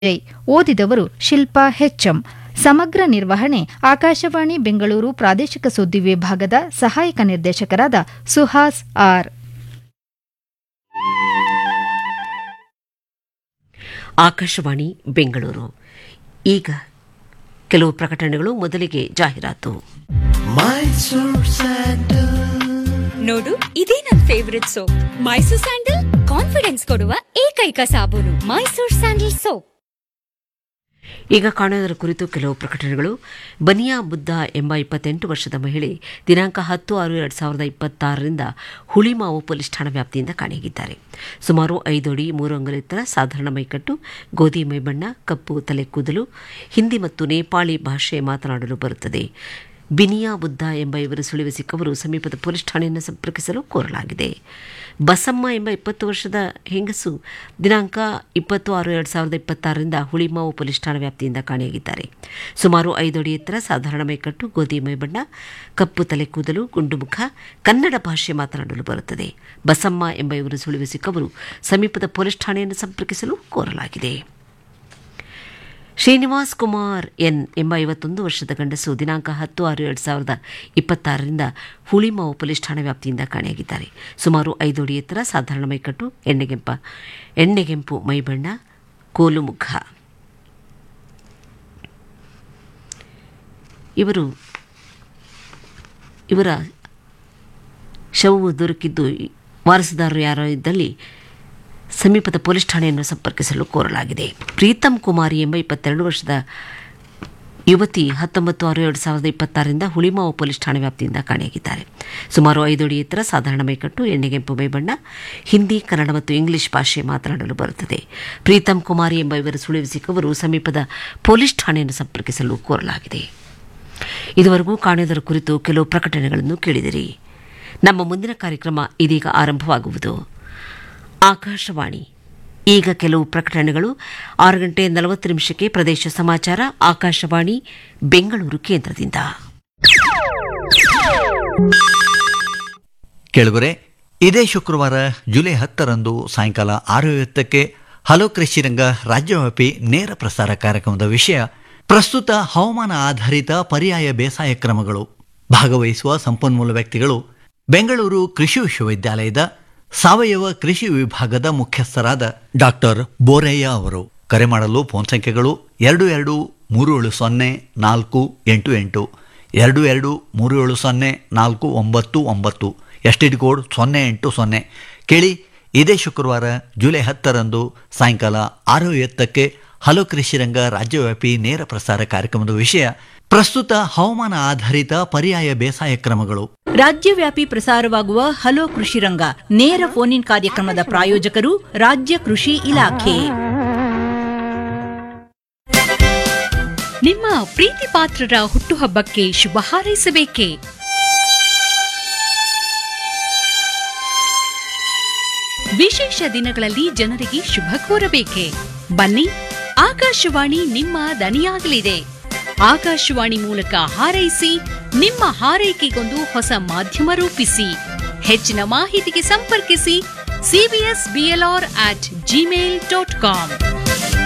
ಜೈ ಓದಿದವರು Shilpa HM ಸಮಗ್ರ ನಿರ್ವಹಣೆ ಆಕಾಶವಾಣಿ ಬೆಂಗಳೂರು ಪ್ರಾದೇಶಿಕ ಸುದ್ದಿ ವಿಭಾಗದ ಸಹಾಯಕ ನಿರ್ದೇಶಕರಾದ ಸುಹಾಸ್ ಆರ್ ಆಕಾಶವಾಣಿ ಬೆಂಗಳೂರು ಈಗ ಕೆಲವು ಪ್ರಕಟಣೆಗಳು ಮೊದಲಿಗೆ ಜಾಹೀರಾತು ನೋಡು ಇದೇ ನನ್ favourite soap Mysore sandal confidence ಕೊಡುವ ಏಕೈಕ ಸಾಬೂನು ಮೈಸೂರ್ ಸ್ಯಾಂಡಲ್ ಸೋಪ್ ಈಗ ಕಾಣೋದರ ಕುರಿತು ಕೆಲವು ಪ್ರಕಟಣೆಗಳು ಬನಿಯಾ ಬುದ್ಧ ಎಂಬ ಇಪ್ಪತ್ತೆಂಟು ವರ್ಷದ ಮಹಿಳೆ ದಿನಾಂಕ ಹತ್ತು ಆರು ಎರಡು ಸಾವಿರದ ಇಪ್ಪತ್ತಾರರಿಂದ ಹುಳಿಮಾವು ಪೊಲೀಸ್ ಠಾಣಾ ವ್ಯಾಪ್ತಿಯಿಂದ ಕಾಣೆಯಾಗಿದ್ದಾರೆ ಸುಮಾರು ಐದು ಅಡಿ ಮೂರು ಅಂಗುಲ ಎತ್ತರ ಸಾಧಾರಣ ಮೈಕಟ್ಟು ಗೋಧಿ ಮೈಬಣ್ಣ ಕಪ್ಪು ತಲೆ ಕೂದಲು ಹಿಂದಿ ಮತ್ತು ನೇಪಾಳಿ ಭಾಷೆ ಮಾತನಾಡಲು ಬರುತ್ತದೆ ಬಿನಿಯಾ ಬುದ್ಧ ಎಂಬ ಇವರು ಸುಳಿವು ಸಿಕ್ಕವರು ಸಮೀಪದ ಪೊಲೀಸ್ ಠಾಣೆಯನ್ನು ಸಂಪರ್ಕಿಸಲು ಕೋರಲಾಗಿದೆ ಬಸಮ್ಮ ಎಂಬ ಇಪ್ಪತ್ತು ವರ್ಷದ ಹೆಂಗಸು ದಿನಾಂಕ ಇಪ್ಪತ್ತು ಆರು ಎರಡು ಸಾವಿರದ ಇಪ್ಪತ್ತಾರರಿಂದ ಹುಳಿಮಾವು ಪೊಲೀಸ್ ಠಾಣಾ ವ್ಯಾಪ್ತಿಯಿಂದ ಕಾಣೆಯಾಗಿದ್ದಾರೆ ಸುಮಾರು ಐದು ಅಡಿ ಎತ್ತರ ಸಾಧಾರಣ ಮೈಕಟ್ಟು ಗೋಧಿ ಮೈಬಣ್ಣ ಕಪ್ಪು ತಲೆ ಕೂದಲು ಗುಂಡು ಮುಖ ಕನ್ನಡ ಭಾಷೆ ಮಾತನಾಡಲು ಬರುತ್ತದೆ ಬಸಮ್ಮ ಎಂಬ ಇವರು ಸುಳಿವು ಸಿಕ್ಕವರು ಸಮೀಪದ ಪೊಲೀಸ್ ಠಾಣೆಯನ್ನು ಸಂಪರ್ಕಿಸಲು ಕೋರಲಾಗಿದೆ ಶ್ರೀನಿವಾಸ್ ಕುಮಾರ್ ಎನ್ ಎಂಬ ಐವತ್ತೊಂದು ವರ್ಷದ ಗಂಡಸು ದಿನಾಂಕ ಹತ್ತು ಆರು ಎರಡು ಸಾವಿರದ ಇಪ್ಪತ್ತಾರರಿಂದ ಹುಳಿಮಾವು ಪೊಲೀಸ್ ಠಾಣಾ ವ್ಯಾಪ್ತಿಯಿಂದ ಕಾಣೆಯಾಗಿದ್ದಾರೆ ಸುಮಾರು ಐದು ಅಡಿ ಎತ್ತರ ಸಾಧಾರಣ ಮೈಕಟ್ಟು ಎಣ್ಣೆಗೆಂಪ ಎಣ್ಣೆಗೆಂಪು ಮೈಬಣ್ಣ ಕೋಲು ಮುಖ ಇವರು ಇವರ ಶವವು ದೊರಕಿದ್ದು ವಾರಸುದಾರರು ಯಾರೋ ಇದ್ದಲ್ಲಿ ಸಮೀಪದ ಪೊಲೀಸ್ ಠಾಣೆಯನ್ನು ಸಂಪರ್ಕಿಸಲು ಕೋರಲಾಗಿದೆ ಪ್ರೀತಮ್ ಕುಮಾರಿ ಎಂಬ ಇಪ್ಪತ್ತೆರಡು ವರ್ಷದ ಯುವತಿ ಹತ್ತೊಂಬತ್ತು ಆರು ಎರಡು ಸಾವಿರದ ಇಪ್ಪತ್ತಾರರಿಂದ ಹುಳಿಮಾವು ಪೊಲೀಸ್ ಠಾಣೆ ವ್ಯಾಪ್ತಿಯಿಂದ ಕಾಣೆಯಾಗಿದ್ದಾರೆ ಸುಮಾರು ಐದು ಅಡಿ ಎತ್ತರ ಸಾಧಾರಣ ಮೈಕಟ್ಟು ಎಣ್ಣೆಗೆಂಪು ಮೈಬಣ್ಣ ಹಿಂದಿ ಕನ್ನಡ ಮತ್ತು ಇಂಗ್ಲಿಷ್ ಭಾಷೆ ಮಾತನಾಡಲು ಬರುತ್ತದೆ ಪ್ರೀತಮ್ ಕುಮಾರಿ ಎಂಬ ಇವರ ಸುಳಿವು ಸಿಕ್ಕವರು ಸಮೀಪದ ಪೊಲೀಸ್ ಠಾಣೆಯನ್ನು ಸಂಪರ್ಕಿಸಲು ಕೋರಲಾಗಿದೆ ಇದುವರೆಗೂ ಕಾಣೆದರ ಕುರಿತು ಕೆಲವು ಪ್ರಕಟಣೆಗಳನ್ನು ಕೇಳಿದಿರಿ ನಮ್ಮ ಮುಂದಿನ ಕಾರ್ಯಕ್ರಮ ಇದೀಗ ಆರಂಭವಾಗುವುದು ಆಕಾಶವಾಣಿ ಈಗ ಕೆಲವು ಪ್ರಕಟಣೆಗಳು ಆರು ಗಂಟೆ ನಲವತ್ತು ನಿಮಿಷಕ್ಕೆ ಪ್ರದೇಶ ಸಮಾಚಾರ ಆಕಾಶವಾಣಿ ಬೆಂಗಳೂರು ಕೇಂದ್ರದಿಂದ ಕೆಳಗರೆ ಇದೇ ಶುಕ್ರವಾರ ಜುಲೈ ಹತ್ತರಂದು ಸಾಯಂಕಾಲ ಆರು ಐವತ್ತಕ್ಕೆ ಹಲೋ ಕೃಷಿರಂಗ ರಾಜ್ಯವ್ಯಾಪಿ ನೇರ ಪ್ರಸಾರ ಕಾರ್ಯಕ್ರಮದ ವಿಷಯ ಪ್ರಸ್ತುತ ಹವಾಮಾನ ಆಧಾರಿತ ಪರ್ಯಾಯ ಬೇಸಾಯ ಕ್ರಮಗಳು ಭಾಗವಹಿಸುವ ಸಂಪನ್ಮೂಲ ವ್ಯಕ್ತಿಗಳು ಬೆಂಗಳೂರು ಕೃಷಿ ವಿಶ್ವವಿದ್ಯಾಲಯದ ಸಾವಯವ ಕೃಷಿ ವಿಭಾಗದ ಮುಖ್ಯಸ್ಥರಾದ ಡಾಕ್ಟರ್ ಬೋರಯ್ಯ ಅವರು ಕರೆ ಮಾಡಲು ಫೋನ್ ಸಂಖ್ಯೆಗಳು ಎರಡು ಎರಡು ಮೂರು ಏಳು ಸೊನ್ನೆ ನಾಲ್ಕು ಎಂಟು ಎಂಟು ಎರಡು ಎರಡು ಮೂರು ಏಳು ಸೊನ್ನೆ ನಾಲ್ಕು ಒಂಬತ್ತು ಒಂಬತ್ತು ಎಸ್ ಟಿ ಡಿ ಕೋಡ್ ಸೊನ್ನೆ ಎಂಟು ಸೊನ್ನೆ ಕೇಳಿ ಇದೇ ಶುಕ್ರವಾರ ಜುಲೈ ಹತ್ತರಂದು ಸಾಯಂಕಾಲ ಆರು ಎತ್ತಕ್ಕೆ ಹಲೋ ಕೃಷಿರಂಗ ರಾಜ್ಯವ್ಯಾಪಿ ನೇರ ಪ್ರಸಾರ ಕಾರ್ಯಕ್ರಮದ ವಿಷಯ ಪ್ರಸ್ತುತ ಹವಾಮಾನ ಆಧಾರಿತ ಪರ್ಯಾಯ ಬೇಸಾಯ ಕ್ರಮಗಳು ರಾಜ್ಯವ್ಯಾಪಿ ಪ್ರಸಾರವಾಗುವ ಹಲೋ ಕೃಷಿ ರಂಗ ನೇರ ಫೋನ್ ಇನ್ ಕಾರ್ಯಕ್ರಮದ ಪ್ರಾಯೋಜಕರು ರಾಜ್ಯ ಕೃಷಿ ಇಲಾಖೆ ನಿಮ್ಮ ಪ್ರೀತಿ ಪಾತ್ರರ ಹುಟ್ಟುಹಬ್ಬಕ್ಕೆ ಶುಭ ಹಾರೈಸಬೇಕೇ ವಿಶೇಷ ದಿನಗಳಲ್ಲಿ ಜನರಿಗೆ ಶುಭ ಕೋರಬೇಕೆ ಬನ್ನಿ ಆಕಾಶವಾಣಿ ನಿಮ್ಮ ದನಿಯಾಗಲಿದೆ ಆಕಾಶವಾಣಿ ಮೂಲಕ ಹಾರೈಸಿ ನಿಮ್ಮ ಹಾರೈಕೆಗೊಂದು ಹೊಸ ಮಾಧ್ಯಮ ರೂಪಿಸಿ ಹೆಚ್ಚಿನ ಮಾಹಿತಿಗೆ ಸಂಪರ್ಕಿಸಿ CBS BLR at Gmail dot com